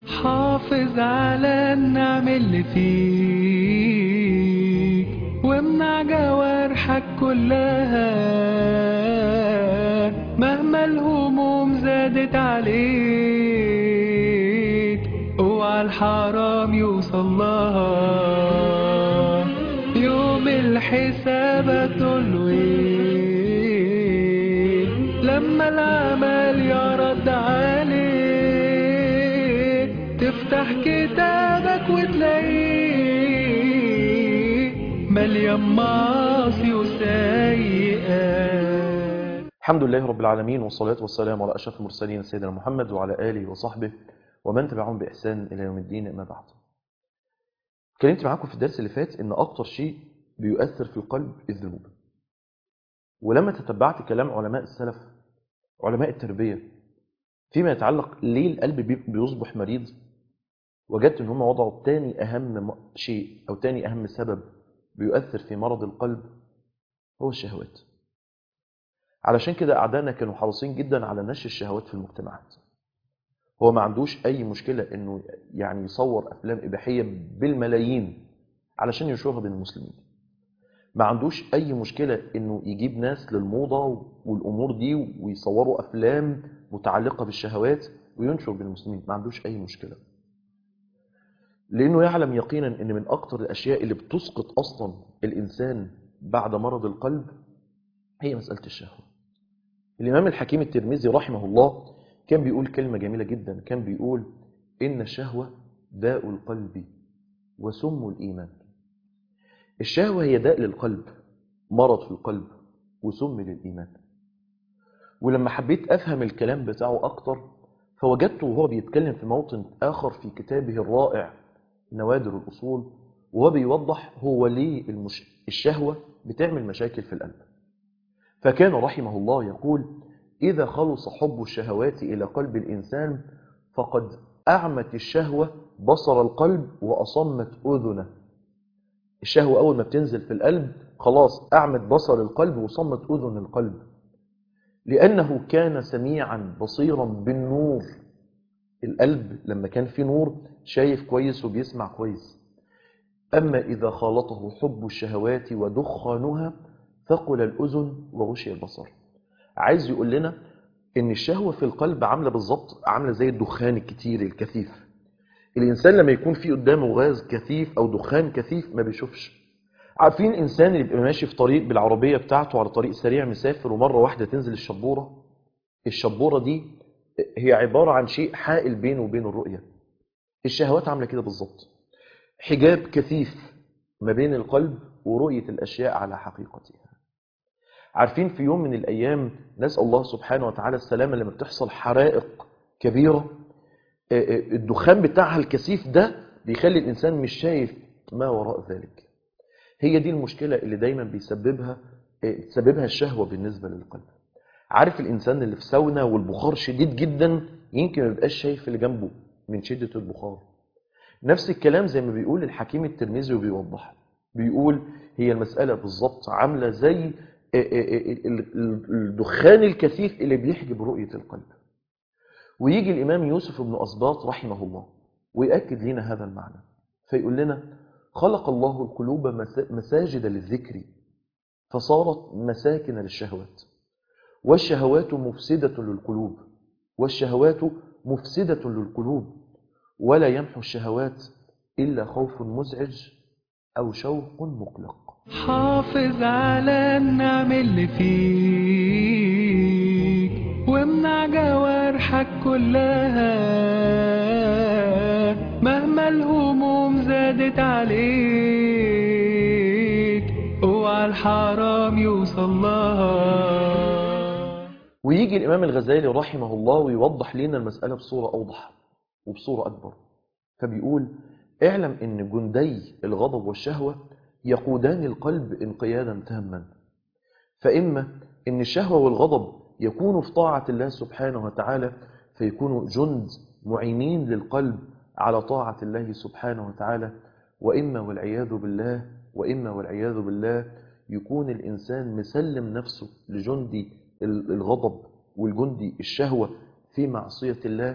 حافظ على النعم اللي فيك وامنع جوارحك كلها مهما الهموم زادت عليك اوعى الحرام يوصل لها يوم الحساب هتقوله ايه لما العمل يرد عليك تفتح كتابك وتلاقيه مليان معاصي وسيئات الحمد لله رب العالمين والصلاة والسلام على أشرف المرسلين سيدنا محمد وعلى آله وصحبه ومن تبعهم بإحسان إلى يوم الدين أما بعد اتكلمت معاكم في الدرس اللي فات إن أكتر شيء بيؤثر في القلب الذنوب ولما تتبعت كلام علماء السلف علماء التربية فيما يتعلق ليه القلب بي- بيصبح مريض وجدت ان هم وضعوا تاني اهم م- شيء او تاني اهم سبب بيؤثر في مرض القلب هو الشهوات علشان كده اعدائنا كانوا حريصين جدا على نشر الشهوات في المجتمعات هو ما عندوش اي مشكله انه يعني يصور افلام اباحيه بالملايين علشان ينشرها بين المسلمين ما عندوش اي مشكله انه يجيب ناس للموضه والامور دي ويصوروا افلام متعلقه بالشهوات وينشر بين المسلمين ما عندوش اي مشكله لانه يعلم يقينا ان من اكتر الاشياء اللي بتسقط اصلا الانسان بعد مرض القلب هي مساله الشهوه الامام الحكيم الترمذي رحمه الله كان بيقول كلمه جميله جدا كان بيقول ان الشهوه داء القلب وسم الايمان الشهوه هي داء للقلب مرض في القلب وسم للايمان ولما حبيت افهم الكلام بتاعه اكتر فوجدته وهو بيتكلم في موطن اخر في كتابه الرائع نوادر الاصول وهو بيوضح هو ليه المش... الشهوه بتعمل مشاكل في القلب فكان رحمه الله يقول اذا خلص حب الشهوات الى قلب الانسان فقد اعمت الشهوه بصر القلب واصمت اذنه الشهوه اول ما بتنزل في القلب خلاص اعمت بصر القلب وصمت اذن القلب لأنه كان سميعا بصيرا بالنور القلب لما كان فيه نور شايف كويس وبيسمع كويس أما إذا خالطه حب الشهوات ودخانها ثقل الأذن وغشي البصر عايز يقول لنا إن الشهوة في القلب عاملة بالظبط عاملة زي الدخان الكتير الكثيف الإنسان لما يكون في قدامه غاز كثيف أو دخان كثيف ما بيشوفش عارفين الانسان اللي بيبقى ماشي في طريق بالعربيه بتاعته على طريق سريع مسافر ومره واحده تنزل الشبوره الشبوره دي هي عباره عن شيء حائل بينه وبين الرؤيه الشهوات عامله كده بالظبط حجاب كثيف ما بين القلب ورؤيه الاشياء على حقيقتها عارفين في يوم من الايام نسال الله سبحانه وتعالى السلامه لما بتحصل حرائق كبيره الدخان بتاعها الكثيف ده بيخلي الانسان مش شايف ما وراء ذلك هي دي المشكلة اللي دايما بيسببها تسببها الشهوة بالنسبة للقلب عارف الإنسان اللي في ساونا والبخار شديد جدا يمكن ما يبقاش شايف اللي جنبه من شدة البخار نفس الكلام زي ما بيقول الحكيم الترمذي وبيوضح بيقول هي المسألة بالظبط عاملة زي الدخان الكثيف اللي بيحجب رؤية القلب ويجي الإمام يوسف بن أسباط رحمه الله ويأكد لنا هذا المعنى فيقول لنا خلق الله القلوب مساجد للذكر فصارت مساكن للشهوات والشهوات مفسدة للقلوب والشهوات مفسدة للقلوب ولا يمحو الشهوات إلا خوف مزعج أو شوق مقلق حافظ على النعم اللي فيك وامنع جوارحك كلها مهما الهموم زادت عليك اوعى الحرام يوصل لها ويجي الإمام الغزالي رحمه الله ويوضح لنا المسألة بصورة أوضح وبصورة أكبر فبيقول اعلم ان جندي الغضب والشهوة يقودان القلب انقيادا تاما فإما ان الشهوة والغضب يكونوا في طاعة الله سبحانه وتعالى فيكونوا جند معينين للقلب على طاعة الله سبحانه وتعالى وإما والعياذ بالله وإما والعياذ بالله يكون الإنسان مسلم نفسه لجندي الغضب والجندي الشهوة في معصية الله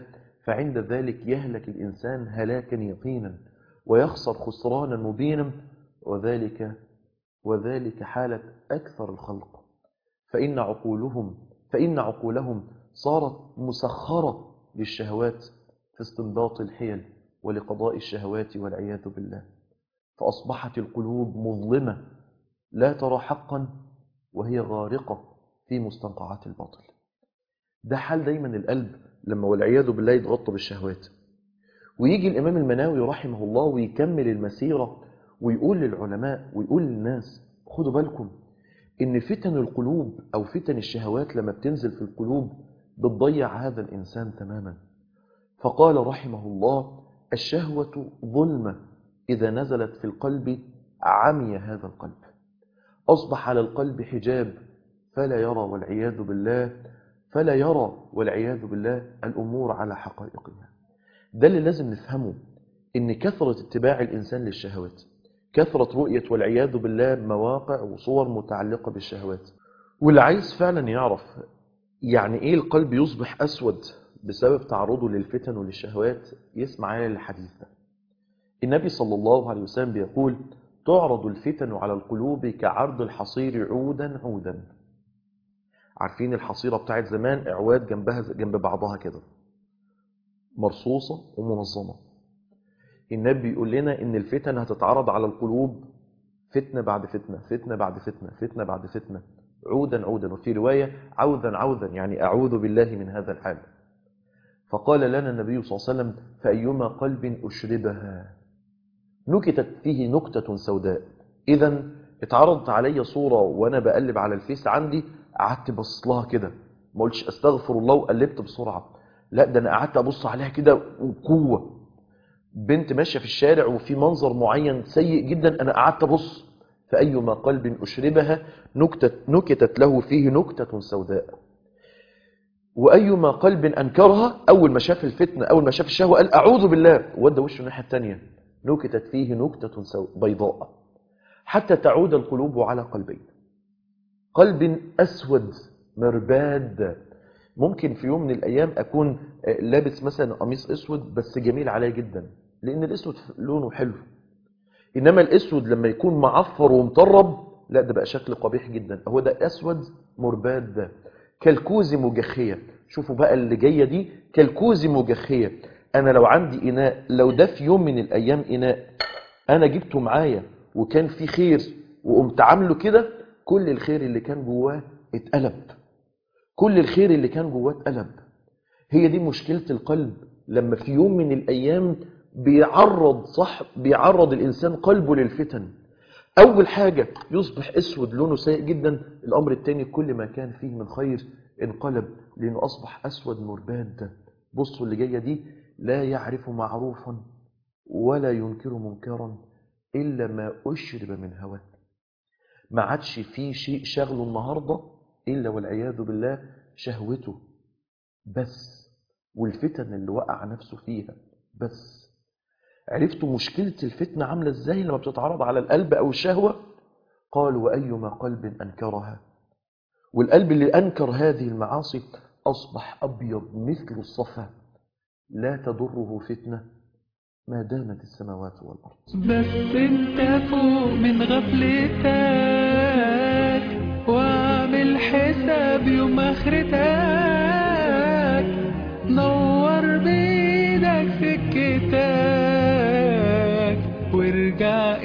فعند ذلك يهلك الإنسان هلاكا يقينا ويخسر خسرانا مبينا وذلك وذلك حالة أكثر الخلق فإن عقولهم فإن عقولهم صارت مسخرة للشهوات في استنباط الحيل ولقضاء الشهوات والعياذ بالله فأصبحت القلوب مظلمة لا ترى حقا وهي غارقة في مستنقعات الباطل ده حال دايما القلب لما والعياذ بالله يتغطى بالشهوات ويجي الإمام المناوي رحمه الله ويكمل المسيرة ويقول للعلماء ويقول للناس خدوا بالكم إن فتن القلوب أو فتن الشهوات لما بتنزل في القلوب بتضيع هذا الإنسان تماما فقال رحمه الله الشهوة ظلمة إذا نزلت في القلب عمي هذا القلب أصبح على القلب حجاب فلا يرى والعياذ بالله فلا يرى والعياذ بالله الأمور على حقائقها ده اللي لازم نفهمه إن كثرة اتباع الإنسان للشهوات كثرة رؤية والعياذ بالله مواقع وصور متعلقة بالشهوات واللي عايز فعلا يعرف يعني إيه القلب يصبح أسود بسبب تعرضه للفتن وللشهوات يسمع على الحديث ده النبي صلى الله عليه وسلم بيقول تعرض الفتن على القلوب كعرض الحصير عودا عودا عارفين الحصيرة بتاعت زمان اعواد جنبها جنب بعضها كده مرصوصة ومنظمة النبي يقول لنا ان الفتن هتتعرض على القلوب فتنة بعد فتنة فتنة بعد فتنة فتنة بعد فتنة عودا عودا وفي رواية عودا عودا يعني أعوذ بالله من هذا الحال فقال لنا النبي صلى الله عليه وسلم فأيما قلب أشربها نكتت فيه نكتة سوداء إذا اتعرضت علي صورة وأنا بقلب على الفيس عندي قعدت بص لها كده ما قلتش استغفر الله وقلبت بسرعة لا ده أنا قعدت أبص عليها كده وقوة بنت ماشية في الشارع وفي منظر معين سيء جدا أنا قعدت أبص فأيما قلب أشربها نكتت, نكتت له فيه نكتة سوداء وأيما قلب أنكرها أول ما شاف الفتنة أول ما شاف الشهوة قال أعوذ بالله ودى وشه الناحية التانية نكتت فيه نكتة بيضاء حتى تعود القلوب على قلبين قلب أسود مرباد ممكن في يوم من الأيام أكون لابس مثلا قميص أسود بس جميل عليا جدا لأن الأسود لونه حلو إنما الأسود لما يكون معفر ومطرب لا ده بقى شكل قبيح جدا هو ده أسود مرباد ده كالكوز مجخية شوفوا بقى اللي جاية دي كالكوز مجخية أنا لو عندي إناء لو ده في يوم من الأيام إناء أنا جبته معايا وكان فيه خير وقمت عامله كده كل الخير اللي كان جواه اتقلب كل الخير اللي كان جواه اتقلب هي دي مشكلة القلب لما في يوم من الأيام بيعرض صح بيعرض الإنسان قلبه للفتن أول حاجة يصبح أسود لونه سيء جدا الأمر الثاني كل ما كان فيه من خير انقلب لأنه أصبح أسود مرباد بصوا اللي جاية دي لا يعرف معروفا ولا ينكر منكرا إلا ما أشرب من هواه ما عادش فيه شيء شغله النهاردة إلا والعياذ بالله شهوته بس والفتن اللي وقع نفسه فيها بس عرفتوا مشكلة الفتنة عاملة ازاي لما بتتعرض على القلب أو الشهوة قالوا وأيما قلب أنكرها والقلب اللي أنكر هذه المعاصي أصبح أبيض مثل الصفا لا تضره فتنة ما دامت السماوات والأرض بس انت فوق من غفلتك واعمل حساب يوم اخرتك نور بيدك سكتك وارجع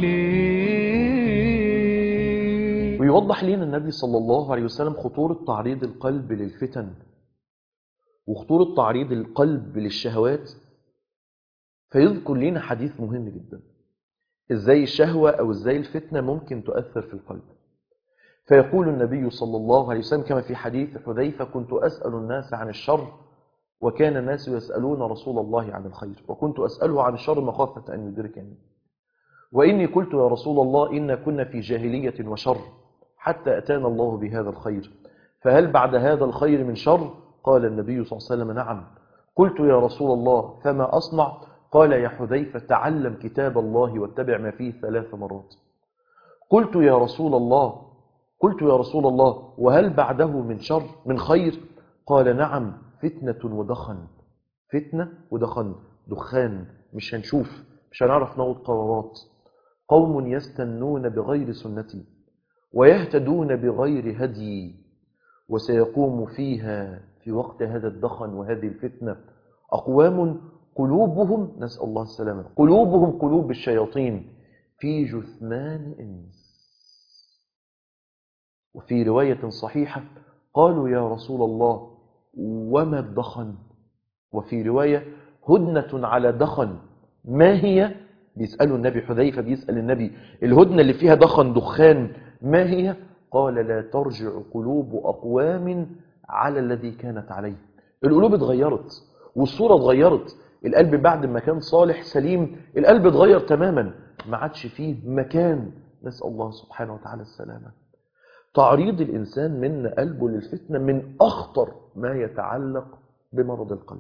إليه ويوضح لنا النبي صلى الله عليه وسلم خطورة تعريض القلب للفتن وخطورة تعريض القلب للشهوات فيذكر لنا حديث مهم جدا ازاي الشهوة او ازاي الفتنة ممكن تؤثر في القلب فيقول النبي صلى الله عليه وسلم كما في حديث حذيفة كنت أسأل الناس عن الشر وكان الناس يسألون رسول الله عن الخير وكنت أسأله عن الشر مخافة أن يدركني وإني قلت يا رسول الله إن كنا في جاهلية وشر حتى أتانا الله بهذا الخير فهل بعد هذا الخير من شر قال النبي صلى الله عليه وسلم نعم قلت يا رسول الله فما أصنع قال يا حذيفة تعلم كتاب الله واتبع ما فيه ثلاث مرات قلت يا رسول الله قلت يا رسول الله وهل بعده من شر من خير قال نعم فتنة ودخن فتنة ودخن دخان مش هنشوف مش هنعرف ناخد قرارات قوم يستنون بغير سنتي ويهتدون بغير هدي وسيقوم فيها في وقت هذا الدخن وهذه الفتنة أقوام قلوبهم نسأل الله السلامة قلوبهم قلوب الشياطين في جثمان إنس وفي رواية صحيحة قالوا يا رسول الله وما الدخن وفي رواية هدنة على دخن ما هي بيسألوا النبي حذيفة بيسأل النبي الهدنة اللي فيها دخن دخان ما هي قال لا ترجع قلوب أقوام على الذي كانت عليه القلوب اتغيرت والصورة اتغيرت القلب بعد ما كان صالح سليم القلب اتغير تماما ما عادش فيه مكان نسأل الله سبحانه وتعالى السلامة تعريض الإنسان من قلبه للفتنة من أخطر ما يتعلق بمرض القلب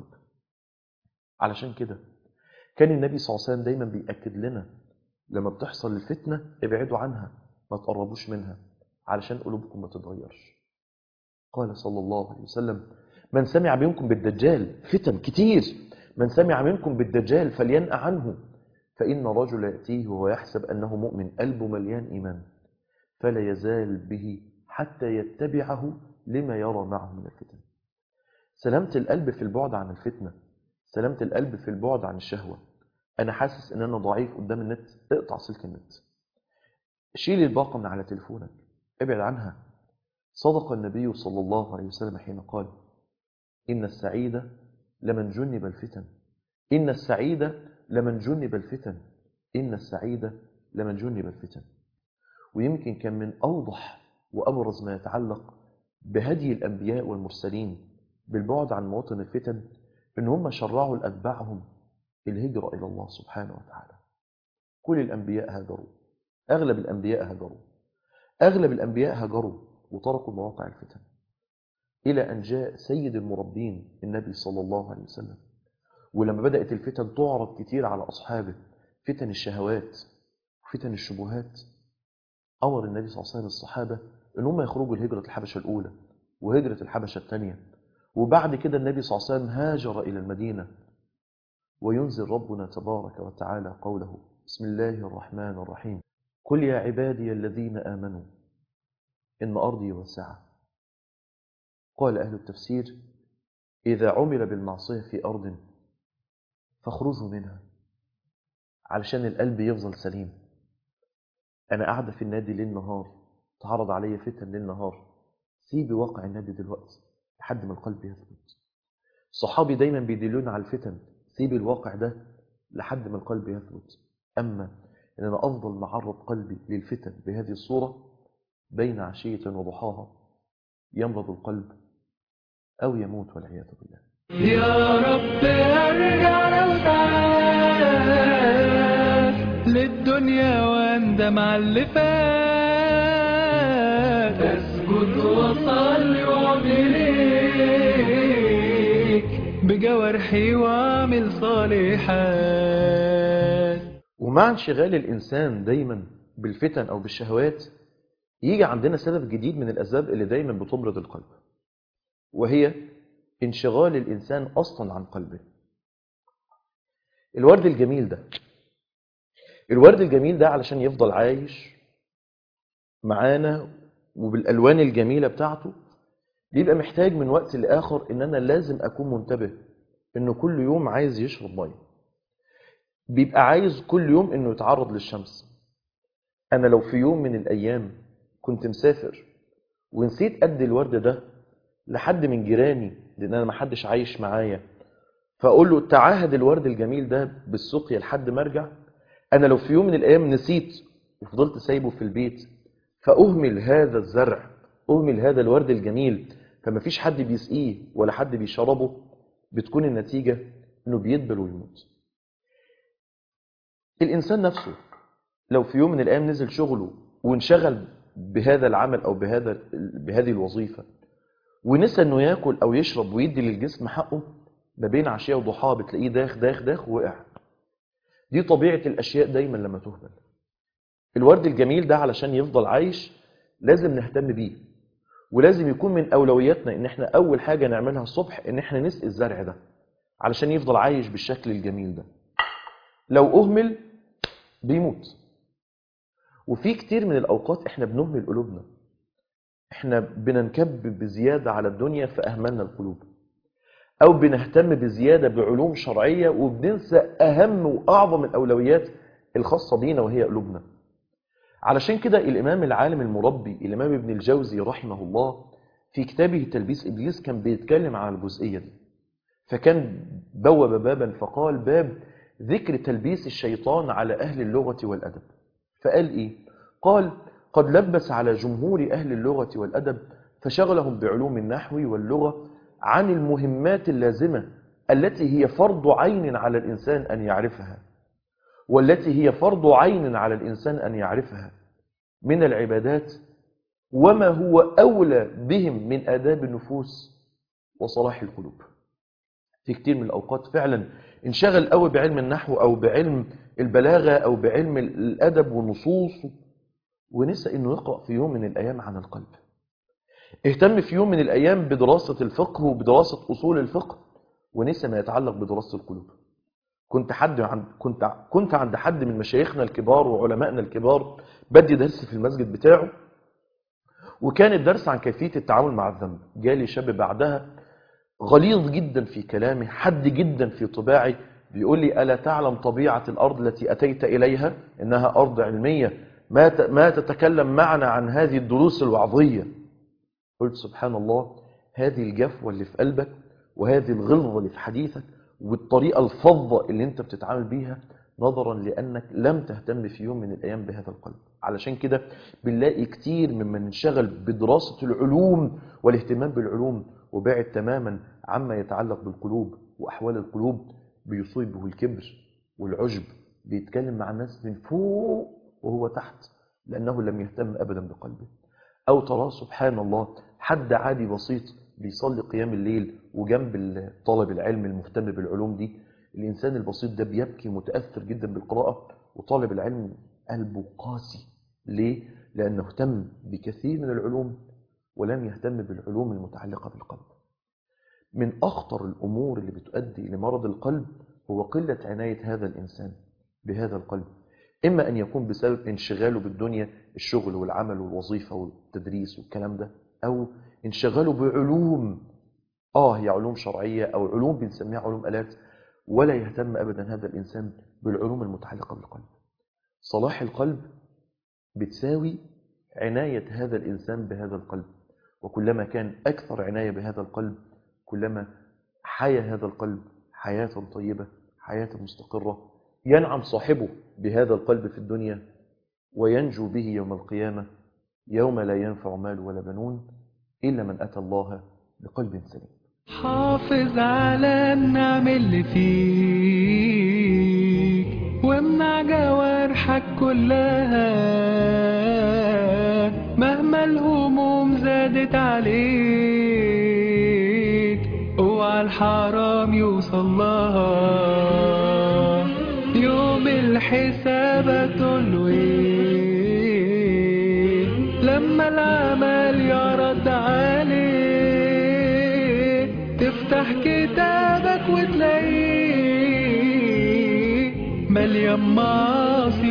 علشان كده كان النبي صلى الله عليه وسلم دايما بيأكد لنا لما بتحصل الفتنة ابعدوا عنها ما تقربوش منها علشان قلوبكم ما تتغيرش قال صلى الله عليه وسلم من سمع منكم بالدجال فتن كتير من سمع منكم بالدجال فلينأ عنه فإن رجل يأتيه وهو يحسب أنه مؤمن قلبه مليان إيمان فلا يزال به حتى يتبعه لما يرى معه من الفتن سلامة القلب في البعد عن الفتنة سلامة القلب في البعد عن الشهوة أنا حاسس أن أنا ضعيف قدام النت اقطع سلك النت شيل الباقة من على تليفونك ابعد عنها صدق النبي صلى الله عليه وسلم حين قال إن السعيد لمن جنب الفتن إن السعيد لمن جنب الفتن إن السعيد لمن جنب الفتن ويمكن كان من أوضح وأبرز ما يتعلق بهدي الأنبياء والمرسلين بالبعد عن مواطن الفتن إن هم شرعوا لأتباعهم الهجرة إلى الله سبحانه وتعالى كل الأنبياء هاجروا أغلب الأنبياء هاجروا أغلب الأنبياء هاجروا وتركوا مواقع الفتن إلى أن جاء سيد المربين النبي صلى الله عليه وسلم ولما بدأت الفتن تعرض كتير على أصحابه فتن الشهوات وفتن الشبهات أمر النبي صلى الله عليه وسلم الصحابة أن هم يخرجوا لهجرة الحبشة الأولى وهجرة الحبشة الثانية وبعد كده النبي صلى الله عليه وسلم هاجر إلى المدينة وينزل ربنا تبارك وتعالى قوله بسم الله الرحمن الرحيم قل يا عبادي الذين آمنوا إن أرضي واسعة قال أهل التفسير إذا عمل بالمعصية في أرض فاخرجوا منها علشان القلب يفضل سليم أنا قاعدة في النادي ليل نهار تعرض علي فتن ليل نهار سيبي واقع النادي دلوقتي لحد ما القلب يثبت صحابي دايما بيدلون على الفتن سيبي الواقع ده لحد ما القلب يثبت أما إن أنا أفضل معرض قلبي للفتن بهذه الصورة بين عشية وضحاها يمرض القلب أو يموت والعياذ بالله يا رب ارجع لو ساعات للدنيا واندم على اللي فات اسجد واصلي واعمليك بجوارحي واعمل صالحات ومع انشغال الإنسان دايما بالفتن أو بالشهوات يجي عندنا سبب جديد من الأسباب اللي دايما بتمرض القلب وهي انشغال الإنسان أصلا عن قلبه الورد الجميل ده الورد الجميل ده علشان يفضل عايش معانا وبالألوان الجميلة بتاعته بيبقى محتاج من وقت لآخر إن أنا لازم أكون منتبه إنه كل يوم عايز يشرب مية بيبقى عايز كل يوم إنه يتعرض للشمس أنا لو في يوم من الأيام كنت مسافر ونسيت أدي الورد ده لحد من جيراني لأن أنا محدش عايش معايا فأقول له تعاهد الورد الجميل ده بالسقيا لحد ما أرجع أنا لو في يوم من الأيام نسيت وفضلت سايبه في البيت فأهمل هذا الزرع أهمل هذا الورد الجميل فما فيش حد بيسقيه ولا حد بيشربه بتكون النتيجة إنه بيدبل ويموت الإنسان نفسه لو في يوم من الأيام نزل شغله وانشغل بهذا العمل أو بهذا بهذه الوظيفة ونسى إنه ياكل أو يشرب ويدي للجسم حقه ما بين عشية وضحاها بتلاقيه داخ داخ داخ وقع دي طبيعة الأشياء دايما لما تهمل الورد الجميل ده علشان يفضل عايش لازم نهتم بيه ولازم يكون من أولوياتنا إن احنا أول حاجة نعملها الصبح إن احنا نسقي الزرع ده علشان يفضل عايش بالشكل الجميل ده لو أهمل بيموت وفي كتير من الأوقات إحنا بنهمل قلوبنا إحنا بننكب بزيادة على الدنيا فأهملنا القلوب أو بنهتم بزيادة بعلوم شرعية وبننسى أهم وأعظم الأولويات الخاصة بينا وهي قلوبنا علشان كده الإمام العالم المربي الإمام ابن الجوزي رحمه الله في كتابه تلبيس إبليس كان بيتكلم عن الجزئية دي فكان بوب بابا فقال باب ذكر تلبيس الشيطان على أهل اللغة والأدب فقال إيه؟ قال قد لبس على جمهور أهل اللغة والأدب فشغلهم بعلوم النحو واللغة عن المهمات اللازمة التي هي فرض عين على الإنسان أن يعرفها والتي هي فرض عين على الإنسان أن يعرفها من العبادات وما هو أولى بهم من آداب النفوس وصلاح القلوب في كتير من الأوقات فعلا انشغل قوي بعلم النحو أو بعلم البلاغة أو بعلم الأدب والنصوص ونسى أنه يقرأ في يوم من الأيام عن القلب اهتم في يوم من الأيام بدراسة الفقه وبدراسة أصول الفقه ونسى ما يتعلق بدراسة القلوب كنت حد عند كنت كنت عند حد من مشايخنا الكبار وعلمائنا الكبار بدي درس في المسجد بتاعه وكان الدرس عن كيفية التعامل مع الذنب جالي شاب بعدها غليظ جدا في كلامه حد جدا في طباعي بيقول لي ألا تعلم طبيعة الأرض التي أتيت إليها إنها أرض علمية ما ما تتكلم معنا عن هذه الدروس الوعظية قلت سبحان الله هذه الجفوة اللي في قلبك وهذه الغلظة اللي في حديثك والطريقة الفظة اللي انت بتتعامل بيها نظرا لأنك لم تهتم في يوم من الأيام بهذا القلب علشان كده بنلاقي كتير ممن انشغل بدراسة العلوم والاهتمام بالعلوم وبعد تماما عما يتعلق بالقلوب وأحوال القلوب بيصيبه الكبر والعجب بيتكلم مع الناس من فوق وهو تحت لأنه لم يهتم أبدا بقلبه أو تراه سبحان الله حد عادي بسيط بيصلي قيام الليل وجنب طالب العلم المهتم بالعلوم دي الإنسان البسيط ده بيبكي متأثر جدا بالقراءة وطالب العلم قلبه قاسي ليه؟ لأنه اهتم بكثير من العلوم ولم يهتم بالعلوم المتعلقة بالقلب من أخطر الأمور اللي بتؤدي لمرض القلب هو قلة عناية هذا الإنسان بهذا القلب إما أن يكون بسبب انشغاله بالدنيا الشغل والعمل والوظيفة والتدريس والكلام ده أو انشغاله بعلوم آه هي علوم شرعية أو علوم بنسميها علوم آلات ولا يهتم أبدا هذا الإنسان بالعلوم المتعلقة بالقلب صلاح القلب بتساوي عناية هذا الإنسان بهذا القلب وكلما كان أكثر عناية بهذا القلب كلما حيا هذا القلب حياة طيبة حياة مستقرة ينعم صاحبه بهذا القلب في الدنيا وينجو به يوم القيامة يوم لا ينفع مال ولا بنون إلا من أتى الله بقلب سليم حافظ على النعم اللي فيك وامنع جوارحك كلها مهما الهموم زادت عليك اوعى الحرام يوصل لها يوم الحساب تقول ايه لما العمل يرد عليه تفتح كتابك وتلاقيه مليان معاصي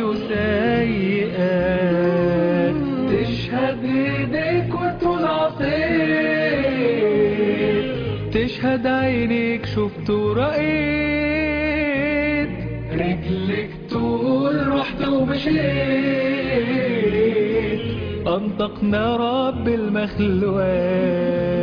وسيئات تشهد ايديك وتقول عصيت تشهد عينيك شفت ورأيت رجلك تقول رحت ومشيت أنطقنا رب المخلوقات